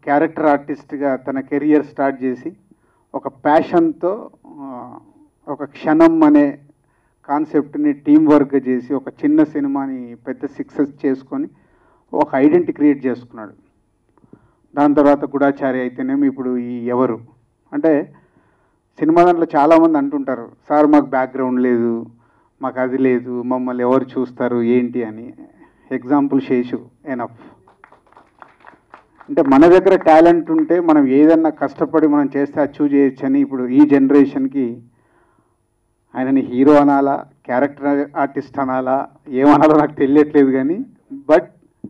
Character ఆర్టిస్ట్గా తన career start చేసి ఒక ప్యాషన్తో ఒక క్షణం అనే కాన్సెప్ట్ని టీం వర్క్ చేసి ఒక చిన్న సినిమాని పెద్ద సక్సెస్ చేసుకొని ఒక ఐడెంటిటీ క్రియేట్ చేసుకున్నాడు దాని తర్వాత గుడాచారి అయితేనేమి ఇప్పుడు ఈ ఎవరు అంటే సినిమా దాంట్లో చాలామంది అంటుంటారు సార్ మాకు బ్యాక్గ్రౌండ్ లేదు మాకు అది లేదు మమ్మల్ని ఎవరు చూస్తారు ఏంటి అని ఎగ్జాంపుల్ శేషు ఎనఫ్ అంటే మన దగ్గర టాలెంట్ ఉంటే మనం ఏదన్నా కష్టపడి మనం చేస్తే అచీవ్ చేయొచ్చని ఇప్పుడు ఈ జనరేషన్కి ఆయనని హీరో అనాలా క్యారెక్టర్ ఆర్టిస్ట్ అనాలా ఏమనాలో నాకు తెలియట్లేదు కానీ బట్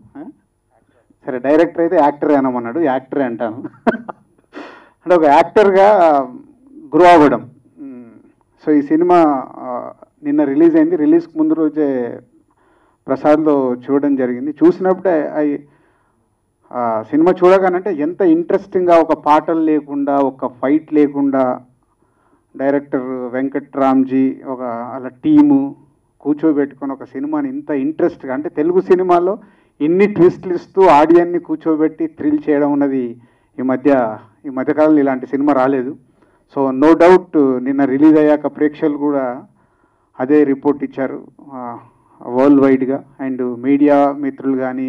సరే డైరెక్టర్ అయితే యాక్టరే అనమన్నాడు యాక్టరే అంటాను అంటే ఒక యాక్టర్గా గ్రో అవ్వడం సో ఈ సినిమా ఆ, నిన్న రిలీజ్ అయింది రిలీజ్కి ముందు రోజే ప్రసాద్లో చూడడం జరిగింది చూసినప్పుడే అవి ఆ సినిమా చూడగానంటే ఎంత ఇంట్రెస్టింగ్గా ఒక పాటలు లేకుండా ఒక ఫైట్ లేకుండా డైరెక్టర్ వెంకట్ రామ్జీ ఒక అలా టీము కూర్చోబెట్టుకొని ఒక సినిమాని ఇంత ఇంట్రెస్ట్గా అంటే తెలుగు సినిమాలో ఇన్ని ట్విస్ట్లు ఇస్తూ ఆడియన్ని కూర్చోబెట్టి థ్రిల్ చేయడం ఉన్నది ఈ మధ్య ఈ మధ్యకాలంలో ఇలాంటి సినిమా రాలేదు సో నో డౌట్ నిన్న రిలీజ్ అయ్యాక ప్రేక్షకులు కూడా అదే రిపోర్ట్ ఇచ్చారు వరల్డ్ వైడ్గా అండ్ మీడియా మిత్రులు కానీ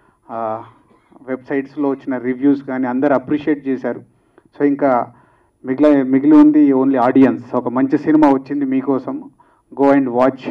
వెబ్సైట్స్లో వచ్చిన రివ్యూస్ కానీ అందరు అప్రిషియేట్ చేశారు సో ఇంకా మిగిలి మిగిలి ఉంది ఓన్లీ ఆడియన్స్ ఒక మంచి సినిమా వచ్చింది మీకోసం గో అండ్ వాచ్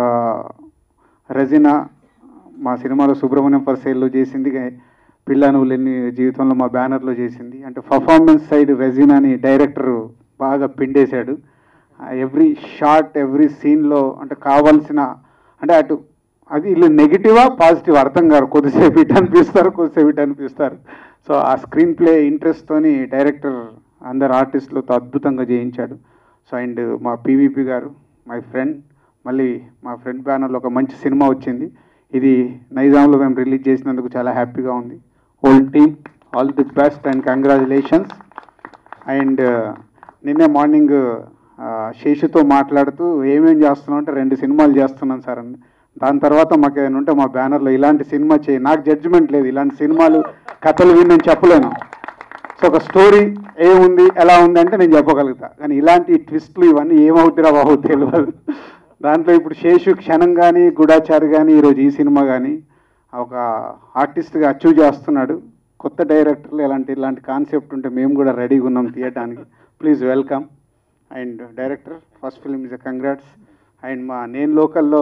రెజినా మా సినిమాలో సుబ్రహ్మణ్యం ఫర్ సేల్లో చేసింది పిల్ల నువ్వులెన్ని జీవితంలో మా బ్యానర్లో చేసింది అంటే పర్ఫార్మెన్స్ సైడ్ రెజినాని డైరెక్టర్ బాగా పిండేశాడు ఎవ్రీ షార్ట్ ఎవ్రీ సీన్లో అంటే కావాల్సిన అంటే అటు అది వీళ్ళు నెగిటివా పాజిటివ్ అర్థం కాదు కొద్దిసేపు ఇటు అనిపిస్తారు కొద్దిసేపు ఇటు అనిపిస్తారు సో ఆ స్క్రీన్ ప్లే ఇంట్రెస్ట్తోని డైరెక్టర్ అందరు ఆర్టిస్టులతో అద్భుతంగా చేయించాడు సో అండ్ మా పీవీపీ గారు మై ఫ్రెండ్ మళ్ళీ మా ఫ్రెండ్ బ్యానర్లో ఒక మంచి సినిమా వచ్చింది ఇది నైజాంలో మేము రిలీజ్ చేసినందుకు చాలా హ్యాపీగా ఉంది whole team all the best and congratulations and నిన్నే మార్నింగ్ శేషుతో మాట్లాడుతూ ఏమేం చేస్తున్నావు అంటే రెండు సినిమాలు చేస్తున్నాను సార్ అని దాని తర్వాత మాకు ఏదైనా ఉంటే మా బ్యానర్లో ఇలాంటి సినిమా చేయి నాకు జడ్జిమెంట్ లేదు ఇలాంటి సినిమాలు కథలు విని నేను చెప్పలేను సో ఒక స్టోరీ ఏముంది ఎలా ఉంది అంటే నేను చెప్పగలుగుతా కానీ ఇలాంటి ట్విస్ట్లు ఇవన్నీ ఏమవుతారా బాబు తెలియదు దాంట్లో ఇప్పుడు శేషు క్షణం కానీ గుడాచారి కానీ ఈరోజు ఈ సినిమా కానీ ఒక ఆర్టిస్ట్గా అచీవ్ చేస్తున్నాడు కొత్త డైరెక్టర్లు ఇలాంటి ఇలాంటి కాన్సెప్ట్ ఉంటే మేము కూడా రెడీగా ఉన్నాం తీయడానికి please welcome and director first film is a congrats and మా నేను లోకల్లో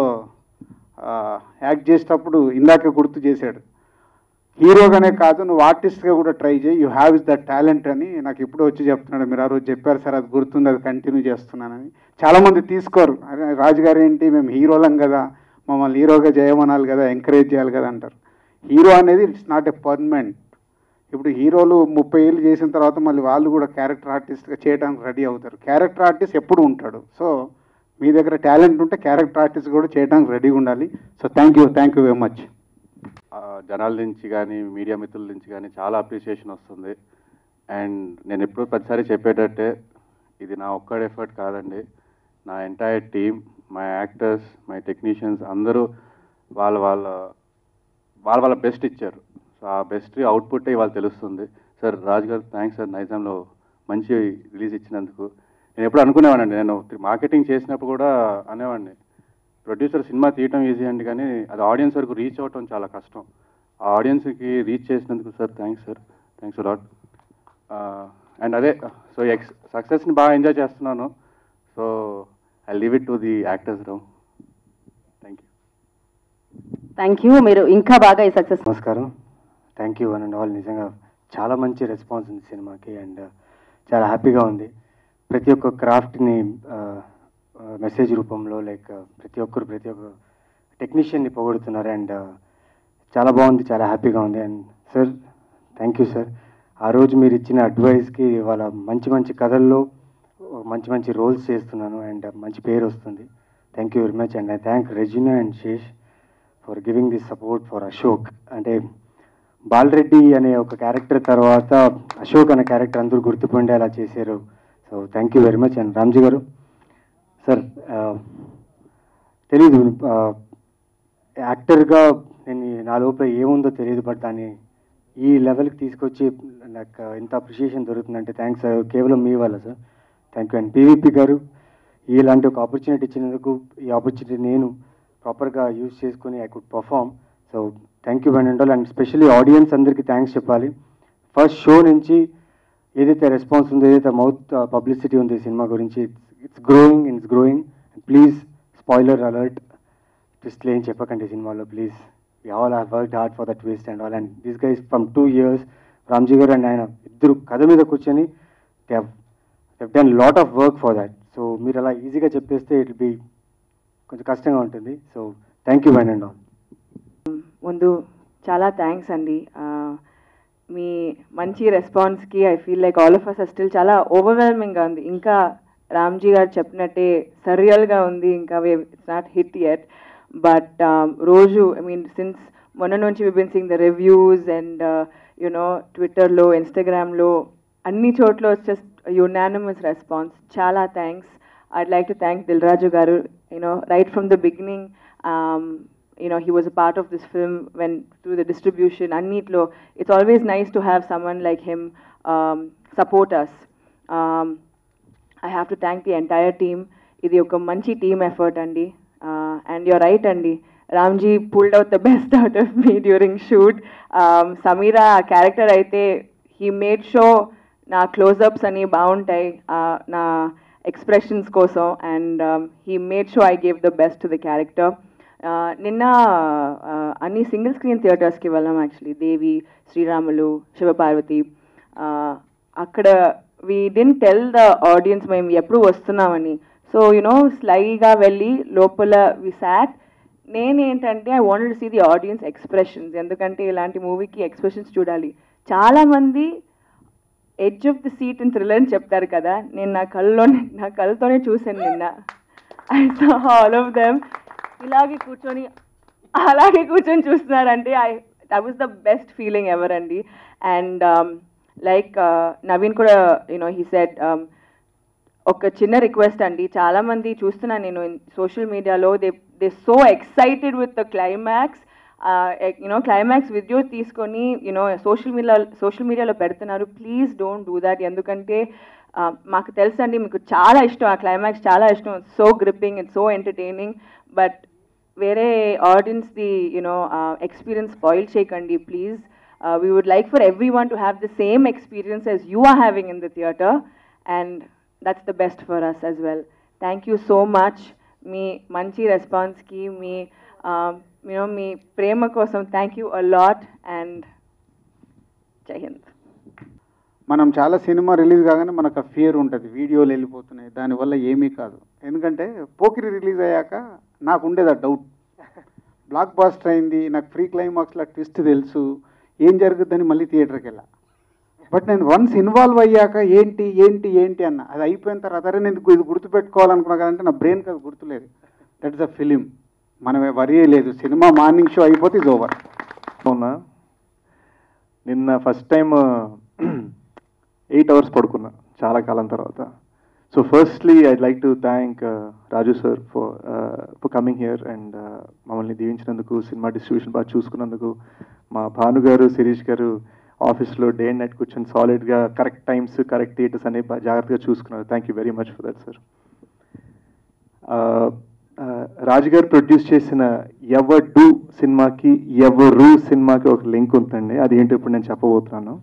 యాక్ట్ చేసేటప్పుడు ఇందాక గుర్తు చేశాడు హీరోగానే కాదు నువ్వు ఆర్టిస్ట్గా కూడా ట్రై చేయి you have is the talent అని నాకు ఇప్పుడు వచ్చి చెప్తున్నాడు మీరు ఆ రోజు చెప్పారు సార్ అది గుర్తుంది అది కంటిన్యూ చేస్తున్నానని చాలామంది తీసుకోరు అరే రాజుగారు ఏంటి మేము హీరోలం కదా మమ్మల్ని హీరోగా చేయమనాలి కదా ఎంకరేజ్ చేయాలి కదా అంటారు హీరో అనేది ఇట్స్ నాట్ ఎ పర్మనెంట్ ఇప్పుడు హీరోలు ముప్పై ఏళ్ళు చేసిన తర్వాత మళ్ళీ వాళ్ళు కూడా క్యారెక్టర్ ఆర్టిస్ట్గా చేయడానికి రెడీ అవుతారు క్యారెక్టర్ ఆర్టిస్ట్ ఎప్పుడు ఉంటాడు సో మీ దగ్గర టాలెంట్ ఉంటే క్యారెక్టర్ ఆర్టిస్ట్ కూడా చేయడానికి రెడీగా ఉండాలి so thank you thank you very much ఆ, జనాల నుంచి కానీ మీడియా మిత్రుల నుంచి కానీ చాలా అప్రిషియేషన్ వస్తుంది అండ్ నేను ఎప్పుడు ప్రతిసారి చెప్పేటట్టే ఇది నా ఒక్కడి ఎఫర్ట్ కాదండి నా entire team my actors my technicians అందరూ వాళ్ళ వాళ్ళ వాళ్ళ వాళ్ళ బెస్ట్ ఇచ్చారు సో ఆ బెస్ట్ అవుట్పుట్ ఇవాళ తెలుస్తుంది సార్ రాజు గారు థ్యాంక్స్ సార్ నైజాంలో మంచి రిలీజ్ ఇచ్చినందుకు నేను ఎప్పుడు అనుకునేవాడిని నేను మార్కెటింగ్ చేసినప్పుడు కూడా అనేవాడిని ప్రొడ్యూసర్ సినిమా తీయటం ఈజీ అండి కానీ అది ఆడియన్స్ వరకు రీచ్ అవ్వటం చాలా కష్టం ఆ ఆడియన్స్కి రీచ్ చేసినందుకు sir thanks sir thanks lot and అదే సో ఎక్స్ సక్సెస్ని బాగా ఎంజాయ్ చేస్తున్నాను so I leave it to the actors రౌ థ్యాంక్ యూ థ్యాంక్ యూ మీరు ఇంకా బాగా ఈ సక్సెస్ నమస్కారం thank you one and all నిజంగా చాలా మంచి రెస్పాన్స్ ఉంది సినిమాకి అండ్ చాలా హ్యాపీగా ఉంది ప్రతి ఒక్క క్రాఫ్ట్ని మెసేజ్ రూపంలో లైక్ ప్రతి ఒక్కరు ప్రతి ఒక్క టెక్నీషియన్ని పొగుడుతున్నారు అండ్ చాలా బాగుంది చాలా హ్యాపీగా ఉంది and sir thank you sir ఆ రోజు మీరు ఇచ్చిన అడ్వైస్కి ఇవాళ మంచి మంచి కథల్లో మంచి మంచి రోల్స్ చేస్తున్నాను అండ్ మంచి పేరు వస్తుంది thank you very much and I thank Regina and Sesh for giving this support for Ashok అంటే బాలరెడ్డి అనే ఒక క్యారెక్టర్ తర్వాత అశోక్ అనే క్యారెక్టర్ అందరూ గుర్తుపండేలా చేశారు so thank you very much and Ramji గారు సార్ తెలీదు యాక్టర్గా నేను నా లోపల ఏముందో తెలియదు బట్ దాన్ని ఈ లెవెల్కి తీసుకొచ్చి నాకు ఇంత అప్రిషియేషన్ దొరుకుతుందంటే థ్యాంక్స్ కేవలం మీ వల్ల sir thank you and PVP గారు ఇలాంటి ఒక ఆపర్చునిటీ ఇచ్చినందుకు ఈ ఆపర్చునిటీ నేను ప్రాపర్గా యూజ్ చేసుకొని I could perform so thank you and and specially audience అందరికీ థ్యాంక్స్ చెప్పాలి ఫస్ట్ షో నుంచి ఏదైతే రెస్పాన్స్ ఉందో ఏదైతే మౌత్ పబ్లిసిటీ ఉంది ఈ సినిమా గురించి it's growing it's growing please spoiler alert ట్విస్ట్లు ఏం చెప్పకండి ఈ సినిమాలో please we all have work hard for the twist and all and this guys from two years Ramji గారు అండ్ ఆయన ఇద్దరు కథ మీద కూర్చొని they have done lot of work for that so మీరు అలా ఈజీగా చెప్పేస్తే ఇట్ బి కొంచెం కష్టంగా ఉంటుంది so thank you and all ముందు చాలా థ్యాంక్స్ అండి ఆ, మీ మంచి రెస్పాన్స్కి I feel like all of us still చాలా ఓవర్వెల్మింగ్గా ఉంది ఇంకా రామ్జీ గారు చెప్పినట్టే సరియల్గా ఉంది ఇంకా it's not hit yet but రోజు ఐ మీన్ సిన్స్ మొన్న నుంచి we been seeing the reviews and you know ట్విట్టర్లో ఇన్స్టాగ్రామ్లో అన్ని చోట్ల జస్ట్ యునానిమస్ రెస్పాన్స్ చాలా thanks I'd like to thank Dilraju Garu, you know, right from the beginning. Um, you know, he was a part of this film when through the distribution. Annitlo, it's always nice to have someone like him um, support us. Um, I have to thank the entire team. ఇది ఒక మంచి team effort అండి and your right అండి Ramji pulled out the best out of me during shoot Sameera ఆ character అయితే he made show నా closeups అని బాగుంటాయి uh, నా ఎక్స్ప్రెషన్స్ కోసం and he made show I gave the best to the character నిన్న uh, అన్ని సింగిల్ స్క్రీన్ థియేటర్స్కి వెళ్ళాం యాక్చువల్లీ దేవి శ్రీరాములు శివపార్వతి uh, అక్కడ we didn't tell the audience మేము ఎప్పుడు వస్తున్నామని సో యునో స్లైగా వెళ్ళి లోపల వి సాట్ నేనేంటంటే I wanted see the audience expressions ఎందుకంటే ఇలాంటి మూవీకి ఎక్స్ప్రెషన్స్ చూడాలి చాలామంది edge of the seat in thriller అని చెప్తారు కదా నేను నా కళ్ళలోనే నా కళ్ళతోనే చూశాను నిన్న I saw all of them ఇలాగే కూర్చొని అలాగే కూర్చొని చూస్తున్నారంటే I that was the best feeling ever అండి అండ్ లైక్ నవీన్ కూడా యూనో హీ సెట్ ఒక చిన్న రిక్వెస్ట్ అండి చాలా మంది చూస్తున్నాను నేను సోషల్ మీడియాలో they they so excited with the climax you know climax video తీసుకొని యూనో సోషల్ మీడియా సోషల్ మీడియాలో పెడుతున్నారు ప్లీజ్ డోంట్ డూ దాట్ ఎందుకంటే uh, మాకు తెలుసండి మీకు చాలా ఇష్టం ఆ క్లైమాక్స్ చాలా ఇష్టం so gripping it's so entertaining but వేరే ఆడియన్స్ది యూనో ఎక్స్పీరియన్స్ స్పాయిల్ చేయకండి please we would like for everyone to have the same experience as you are having in the theatre and that's the best for us as well thank you so much మీ మంచి రెస్పాన్స్కి me you know మీ ప్రేమ కోసం thank you a lot and జై హింద్ మనం చాలా cinema release కాగానే మనకు ఆ ఫియర్ ఉంటుంది వీడియోలు వెళ్ళిపోతున్నాయి దానివల్ల ఏమీ కాదు ఎందుకంటే పోకిరి రిలీజ్ అయ్యాక నాకు ఉండేది ఆ డౌట్ బ్లాక్ బాస్టర్ అయింది నాకు ఫ్రీ క్లైమాక్స్లో ట్విస్ట్ తెలుసు ఏం జరుగుద్దని మళ్ళీ థియేటర్కి వెళ్ళా బట్ నేను వన్స్ ఇన్వాల్వ్ అయ్యాక ఏంటి ఏంటి ఏంటి అన్న అది అయిపోయిన తర్వాత అరే నేను ఇది గుర్తుపెట్టుకోవాలనుకున్నా కదంటే నా బ్రెయిన్కి అది గుర్తులేదు దట్ ఇస్ అ ఫిలిం మనమే వరీ లేదు సినిమా మార్నింగ్ షో అయిపోతే ఇస్ ఓవర్ అవునా నిన్న ఫస్ట్ టైం ఎయిట్ అవర్స్ పడుకున్నా చాలా కాలం తర్వాత so firstly I like to thank Raju sir for for coming here and మమ్మల్ని దీవించినందుకు సినిమా డిస్ట్రిబ్యూషన్ బాగా చూసుకున్నందుకు మా భాను గారు శిరీష్ గారు ఆఫీస్లో డే అండ్ నైట్ కూర్చొని సాలిడ్గా కరెక్ట్ టైమ్స్ కరెక్ట్ థియేటర్స్ అనేవి బాగా జాగ్రత్తగా చూసుకున్నారు thank you very much for that sir Raju గారు ప్రొడ్యూస్ చేసిన ఎవర్ డూ సినిమాకి ఎవరు సినిమాకి ఒక లింక్ ఉందండి అది ఏంటో ఇప్పుడు నేను చెప్పబోతున్నాను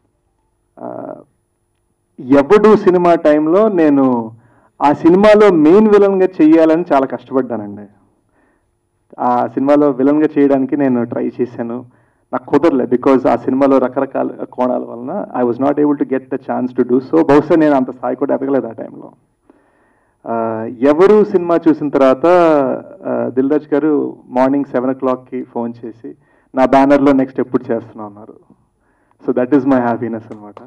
ఎవడు సినిమా టైంలో నేను ఆ సినిమాలో మెయిన్ విలన్గా చెయ్యాలని చాలా కష్టపడ్డానండి ఆ సినిమాలో విలన్గా చేయడానికి నేను ట్రై చేశాను నాకు కుదరలే బికాజ్ ఆ సినిమాలో రకరకాల కోణాల వలన I was not able to get the chance to do so బహుశా నేను అంత స్థాయి కూడా ఎదగలేదు ఆ టైంలో ఆ, ఎవరు సినిమా చూసిన తర్వాత ఆ, దిల్ రాజ్ గారు మార్నింగ్ సెవెన్ ఓ క్లాక్కి ఫోన్ చేసి నా బ్యానర్లో నెక్స్ట్ ఎప్పుడు చేస్తున్నా అన్నారు so that is my happiness అనమాట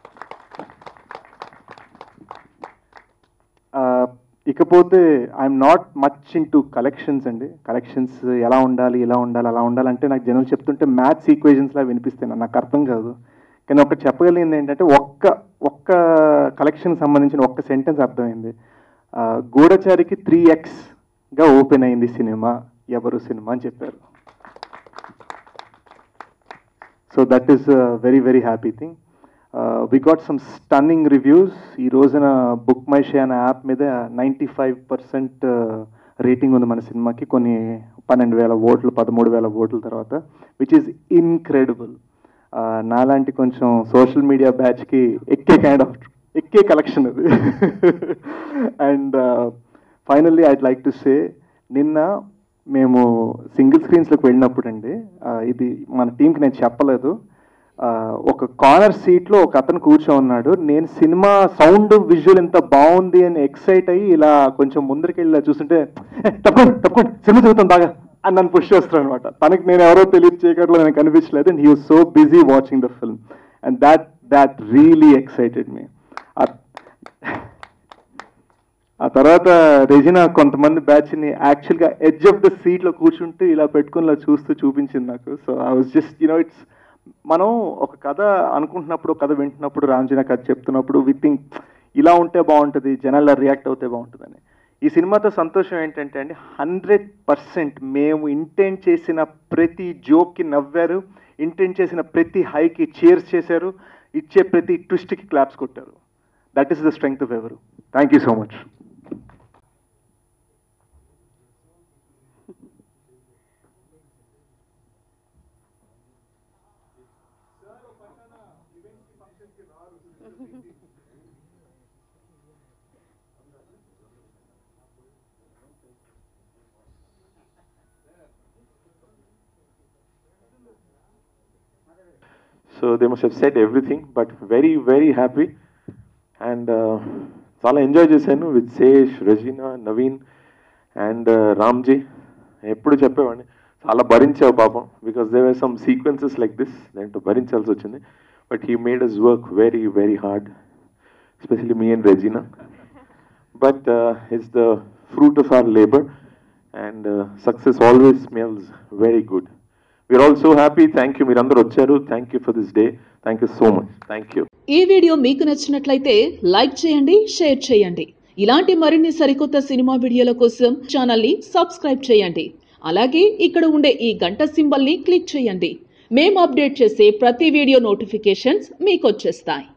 ఇకపోతే I'm not much into collections అండి కలెక్షన్స్ ఎలా ఉండాలి ఇలా ఉండాలి అలా ఉండాలి అంటే నాకు జనాలు చెప్తుంటే మ్యాథ్స్ ఈక్వేషన్స్లా వినిపిస్తాయి నాకు అర్థం కాదు కానీ ఒకటి చెప్పగలిగింది ఏంటంటే ఒక్క ఒక్క కలెక్షన్ సంబంధించిన ఒక్క సెంటెన్స్ అర్థమైంది ఆ, గూఢచారికి త్రీ ఎక్స్గా ఓపెన్ అయింది సినిమా ఎవరు సినిమా అని చెప్పారు so that is very very happy thing we got some stunning reviews ఈ రోజున బుక్ మై షే అనే యాప్ మీద నైంటీ ఫైవ్ పర్సెంట్ రేటింగ్ ఉంది మన సినిమాకి కొన్ని పన్నెండు వేల ఓట్లు పదమూడు వేల ఓట్ల తర్వాత విచ్ ఈస్ ఇన్క్రెడిబుల్ నాలాంటి కొంచెం సోషల్ మీడియా బ్యాచ్కి ఎక్కే కైండ్ ఆఫ్ ఎక్కే కలెక్షన్ అది and finally I'd like to say నిన్న మేము సింగిల్ స్క్రీన్స్లోకి వెళ్ళినప్పుడు అండి ఇది మన టీంకి నేను చెప్పలేదు ఆ, ఒక కార్నర్ సీట్లో ఒక అతను కూర్చో ఉన్నాడు నేను సినిమా సౌండ్ విజువల్ ఎంత బాగుంది అని ఎక్సైట్ అయ్యి ఇలా కొంచెం ముందరికి వెళ్ళి ఇలా చూస్తుంటే "ఏ, తప్పకుండా తప్పకుండా సినిమా చదువుతాం బాగా అని నన్ను పుష్ చేస్తాడు అనమాట తనకి నేను ఎవరో తెలియదు చేయకట్లో నాకు కనిపించలేదు and he was so busy watching the film and that that really excited me ఆ తర్వాత రెజినా కొంతమంది బ్యాచ్ని యాక్చువల్గా ఎడ్జ్ ఆఫ్ ద సీట్లో కూర్చుంటూ ఇలా పెట్టుకుని ఇలా చూస్తూ చూపించింది నాకు so I was just you know it's మనం ఒక కథ అనుకుంటున్నప్పుడు ఒక కథ వింటున్నప్పుడు రామ్జీనా కథ చెప్తున్నప్పుడు వి థింక్ ఇలా ఉంటే బాగుంటుంది జనాల్లో రియాక్ట్ అవుతే బాగుంటుందని ఈ సినిమాతో సంతోషం ఏంటంటే అండి హండ్రెడ్ పర్సెంట్ మేము ఇంటెంట్ చేసిన ప్రతి జోక్కి నవ్వారు ఇంటెంట్ చేసిన ప్రతి హైకి చేర్స్ చేశారు ఇచ్చే ప్రతి ట్విస్ట్కి క్లాప్స్ కొట్టారు that is the strength of ఎవరు thank you so much So they must have said everything, but very, very happy. And uh, చాలా ఎంజాయ్ చేశాను విత్ శేష్ రజీనా నవీన్ అండ్ రామ్జీ ఎప్పుడు చెప్పేవాడిని చాలా భరించావు పాపం because they were some sequences like this దాంట్లో భరించాల్సి వచ్చింది but he made us work very very hard especially me and Regina but it's the fruit of our labour and success always smells very good we're all so happy thank you మీరందరూ వచ్చారు thank you for this day thank you so much thank you ఈ video మీకు నచ్చినట్లయితే like చేయండి share చేయండి ఇలాంటి మరిన్ని సరికొత్త సినిమా వీడియోల కోసం ఛానల్ ని సబ్స్క్రైబ్ చేయండి అలాగే ఇక్కడ ఉండే ఈ గంట సింబల్ ని క్లిక్ చేయండి మేము అప్డేట్ చేసే ప్రతి వీడియో నోటిఫికేషన్స్ మీకు వచ్చేస్తాయి